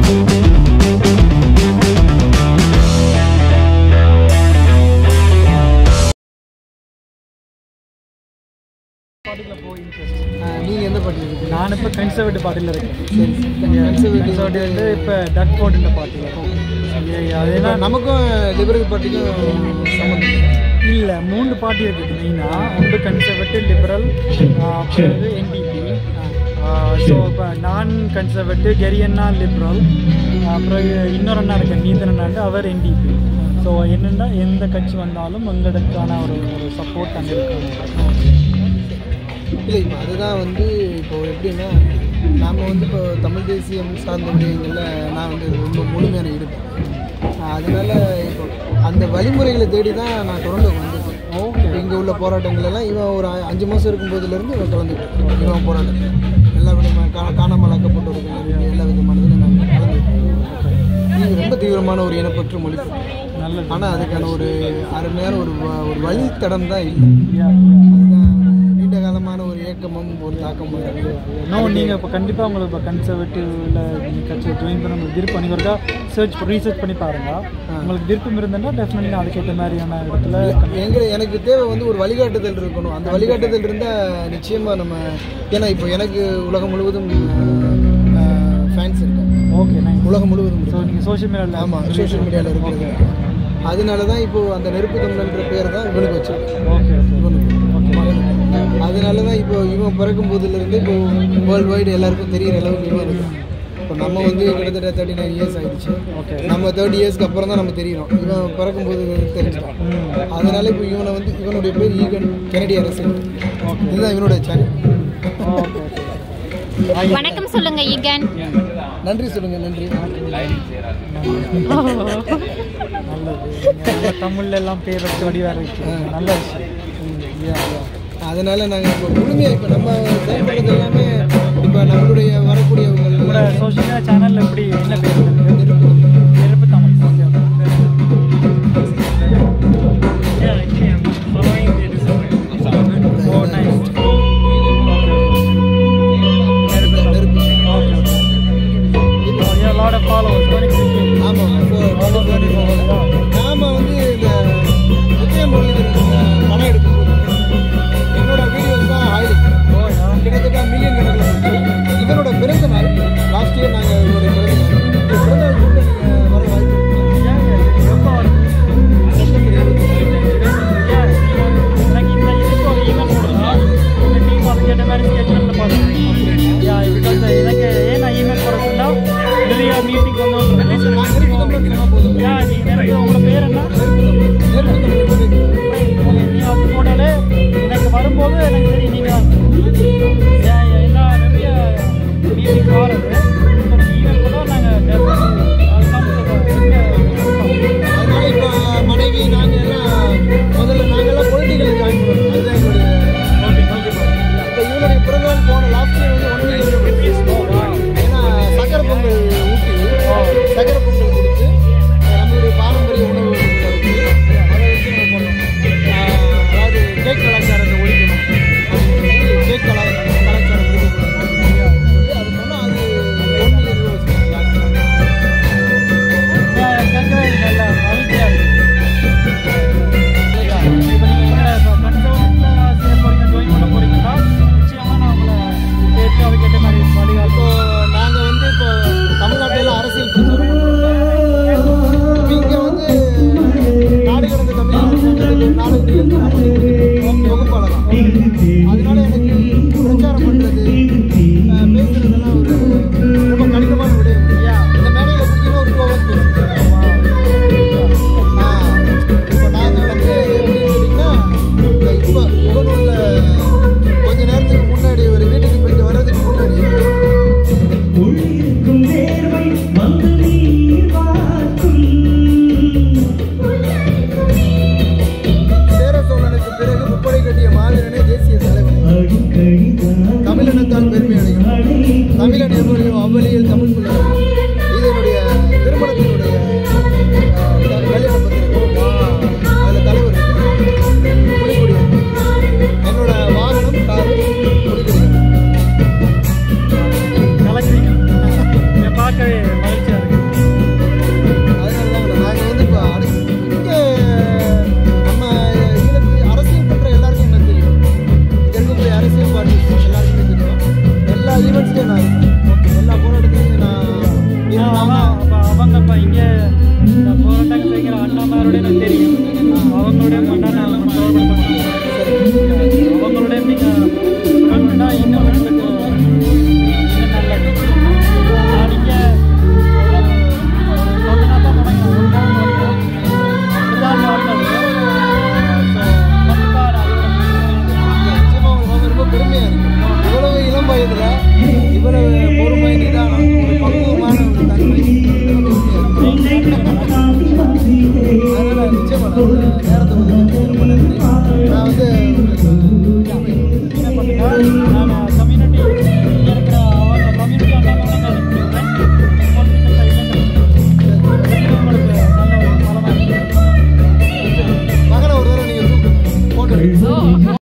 பார்ட்டியில் போய் இன்ட்ரெஸ்ட் நீங்கள் எந்த பார்ட்டி இருக்கீங்க நான் இப்போ கன்சர்வேட்டிவ் பார்ட்டியில் இருக்கேன் சரி கன்சர்வேட்டிவ் கன்சர்வேட்டிவ் வந்து இப்போ டக் போர்ட் பார்ட்டியில் அதெல்லாம் நமக்கும் லிபரல் பார்ட்டிக்கும் சம்மந்தம் இல்லை மூணு பார்ட்டி இருக்குது மெயினாக ஒன்று கன்சர்வேட்டிவ் லிபரல் அப்புறம் என்டிபி ஸோ இப்போ நான் கன்சர்வேட்டிவ் கெரியன்னா லிபரல் அப்புறம் இன்னொரு அண்ணா இருக்கு நீதன் அண்ணாண்டு அவர் என்டிபி ஸோ என்னென்னா எந்த கட்சி வந்தாலும் எங்களுக்கான ஒரு ஒரு சப்போர்ட் அங்கே இருக்காங்க இல்லை இப்போ அதுதான் வந்து இப்போ எப்படின்னா நாம் வந்து இப்போ தமிழ் தேசியம் சார்ந்த விடயங்களில் நான் வந்து ரொம்ப முழுமையான இருப்பேன் அதனால் இப்போ அந்த வழிமுறைகளை தேடி தான் நான் தொடர்ந்து வந்திருக்கேன் ஓகே இங்கே உள்ள போராட்டங்கள் எல்லாம் இவன் ஒரு அ- அஞ்சு மாதம் இருக்கும்போதுலேருந்து இவன் கலந்துக்கிட்டேன் இவன் போராட்டம் எல்லா விதமான கா காணாமல் ஆக்கப்பட்டவர்கள் எல்லா விதமானதுலையும் நான் கலந்துக்கிட்டேன் இது ரொம்ப தீவிரமான ஒரு இனப்பற்று மொழி நல்லது ஆனால் அதுக்கான ஒரு அருமையான ஒரு வ- ஒரு வழித்தடம் தான் இல்லை Yeah, அதுதான் ஒரு நீண்ட காலமான ஒரு ஏக்கமும் ஒரு தாக்கமும் இருக்குது நோ நீங்கள் இப்போ கண்டிப்பாக உங்களுக்கு இப்போ கன்சர்வேட்டிவில் நீங்கள் கட்சியை ஜாயின் பண்ண உங்களுக்கு விருப்பம் நீங்கள் ஒருக்கா சர்ச் ரீசர்ச் பண்ணி பாருங்கள் உங்களுக்கு விருப்பம் இருந்ததுன்னா டெஃபினெட்லி அதுக்கேற்ற மாதிரியான இடத்துல எங்க எனக்கு தேவை வந்து ஒரு வழிகாட்டுதல் இருக்கணும் அந்த வழிகாட்டுதல் இருந்தால் நிச்சயமாக நம்ம ஏன்னா இப்போ எனக்கு உலகம் முழுவதும் ஃபேன்ஸ் இருக்காங்க ஓகே நான் உலகம் முழுவதும் ஸோ இருக்கு நீங்கள் சோஷியல் மீடியாவில் ஆமாம் சோஷியல் மீடியாவில் இருக்கிறது அதனால தான் இப்போ அந்த நெருப்பு தமிழன்ற பேர் தான் இவனுக்கு வச்சிருக்கேன் ஓகே ஓகே இவனுக்கு மகனுக்கு அதனால தான் இப்போ இவன் பிறக்கும் போதுலேருந்து இப்போ வேர்ல்டு வைடு எல்லாருக்கும் தெரியிற அளவுக்கு இவன் இருக்கு இப்போ நம்ம வந்து கிட்டத்தட்ட தேர்ட்டி நைன் இயர்ஸ் ஆயிடுச்சு ஓகே நம்ம தேர்ட்டி இயர்ஸ்க்கு அப்புறம் தான் நம்ம தெரியும் இவன் பிறக்கும்போது தெரிஞ்சிட்டான் அதனால இப்போ இவனை வந்து இவனுடைய பேர் ஈகன் கெனடி அரசு இதுதான் இவனுடைய சேனல் ஓகே வணக்கம் சொல்லுங்க ஈகன் நன்றி சொல்லுங்க நன்றி நல்லது நல்ல தமிழ்ல எல்லாம் பேர் வச்சு வடிவாக இருக்கு நல்ல விஷயம் ம், yeah, yeah. அதனால நாங்கள் இப்போ முழுமையாக இப்போ நம்ம செயல்படுறது எல்லாமே இப்போ நம்மளுடைய வரக்கூடியவங்க உங்களோட சோஷியல் மீடியா சேனலில் எப்படி என்ன பேர் இருக்கு? நெருப்பு Tamil okay oh nice okay நெருப்பு Tamil okay okay yeah lot of followers very good ஆமாம் நாம வந்து இந்த விஜயமுரளிதரன் படம் எடுக்கும்போது என்னோட வீடியோஸ் தான் ஹைலைட் கிட்டத்தட்ட மில்லியன் கணக்கில் போச்சு இவரோட பிறந்த நாள் லாஸ்ட் இயர் நாங்கள் இவருடைய பிறந்த நாள் இந்த பிறந்த நாள் கூட நீங்கள் வர வாய்ப்பு இருக்கு. செப்டம்பர் இருபத்தி எனக்கு இந்த இதுக்கு ஒரு ஈவெண்ட் கொடுக்கலாம் இந்த டீம் அதுக்கேற்ற மாதிரி ஸ்கெட்ச் பார்த்துருக்கேன் யா பிகாஸ் எனக்கு ஏன் நான் ஈவெண்ட் போடுறதுன்னா நிறைய மீட்டிங் வந்து நான் நெருப்பு தமிழ் சொன்னால் போதும் யா நீங்கள் எனக்கு உங்களோட பேர் என்ன நெருப்பு தமிழ் ஓகே நீங்கள் அது போட்டாலே எனக்கு வரும்போது எனக்கு தெரியும் நீங்கள் யா எல்லா நிறைய மீட்டிங் வாரது ஒரு ஈவெண்ட் கூட நாங்கள் அதனால இப்போ மனைவி நாங்கள் எல்லாம் முதல்ல நாங்கள்லாம் பொலிட்டிக்கல் ஜாயின் பண்ணோம் அதுதான் எங்களுடைய இப்போ இவனுடைய பிறந்தநாள் போன லாஸ்ட் இயர் வந்து ஒன் வீக் ஏன்னா சக்கரை பொங்கல் ஊட்டி சக்கரை பொங்கல் கொடுத்து நம்மளுடைய பாரம்பரிய உணவு இருக்கு அதை வச்சு நம்ம பண்ணோம் ஆஹ் அதாவது கேக் கலாச்சாரத்தை ஒழிக்கணும் அப்படின்னு சொல்லி கேக் கலா கலாச்சாரம் விருது கொடுக்கணும். அது பண்ணால் அது ஒன் மில்லியன் ரூபாய் கேட்கவே நல்ல மகிழ்ச்சியாக இருக்கு இப்போ நீங்கள் இப்போ கன்சர்வேட்டிவ் சேர போகிறீங்க ஜாயின் பண்ண போகிறீங்கன்னா நிச்சயமாக நான் உங்களை சேர்த்து அதுக்கேற்ற மாதிரி இப்போ வழிகாட்டும் நாங்கள் வந்து இப்போ தமிழ்நாட்டில் அரசியல் பிரச்சாரம் பண்றோம். ஓ